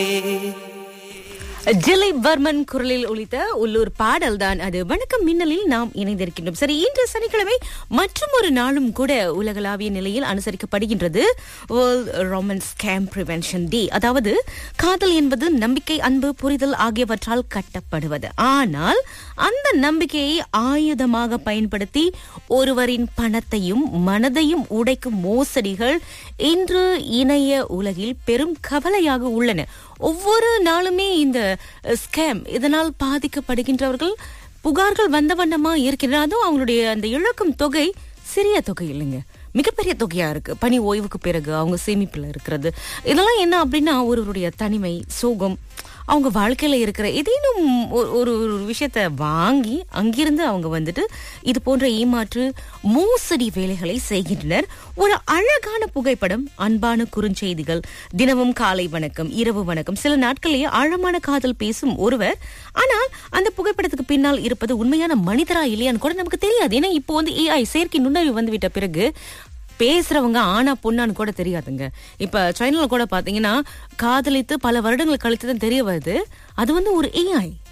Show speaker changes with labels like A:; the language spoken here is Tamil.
A: திலீப் வர்மன் குரலில் ஒலித்த உள்ளூர் பாடல் தான் அது வணக்கம் மின்னலில் நாம் இணைந்திருக்கின்றோம் சரி இன்று சனிக்கிழமை மற்றும் ஒரு நாளும் கூட உலகளாவிய நிலையில் அனுசரிக்கப்படுகின்றது world romance scam prevention day அதாவது காதல் என்பது நம்பிக்கை அன்பு புரிதல் ஆகியவற்றால் கட்டப்படுவது ஆனால் அந்த நம்பிக்கையை ஆயுதமாக பயன்படுத்தி ஒருவரின் பணத்தையும் மனதையும் உடைக்கும் மோசடிகள் இன்று இணைய உலகில் பெரும் கவலையாக உள்ளன ஒவ்வொரு நாளுமே இந்த ஸ்கேம் இதனால் பாதிக்கப்படுகின்றவர்கள் புகார்கள் வந்த வண்ணமா இருக்கின்றன அதுவும் அவங்களுடைய அந்த இழக்கும் தொகை சிறிய தொகை இல்லைங்க மிகப்பெரிய தொகையா இருக்கு பணி ஓய்வுக்கு பிறகு அவங்க சேமிப்புல இருக்கிறது இதெல்லாம் என்ன அப்படின்னா ஒருவருடைய தனிமை சோகம் அவங்க வாழ்க்கையில இருக்கிற ஏதேனும் ஒரு ஒரு ஒரு விஷயத்த வாங்கி அங்கிருந்து அவங்க வந்துட்டு இது போன்ற ஏமாற்று மோசடி வேலைகளை செய்கின்றனர் ஒரு அழகான புகைப்படம் அன்பான குறுஞ்செய்திகள் தினமும் காலை வணக்கம் இரவு வணக்கம் சில நாட்களிலேயே ஆழமான காதல் பேசும் ஒருவர் ஆனால் அந்த புகைப்படத்துக்கு பின்னால் இருப்பது உண்மையான மனிதரா இல்லையான்னு கூட நமக்கு தெரியாது ஏன்னா இப்போ வந்து ஏஐ செயற்கை நுண்ணறிவு வந்துவிட்ட பிறகு பேசுறவங்க ஆனா பொண்ணான்னு கூட தெரியாதுங்க இப்ப சைனால கூட பாத்தீங்கன்னா காதலித்து பல வருடங்கள் கழித்து தான் தெரிய வருது அது வந்து ஒரு ஏஐ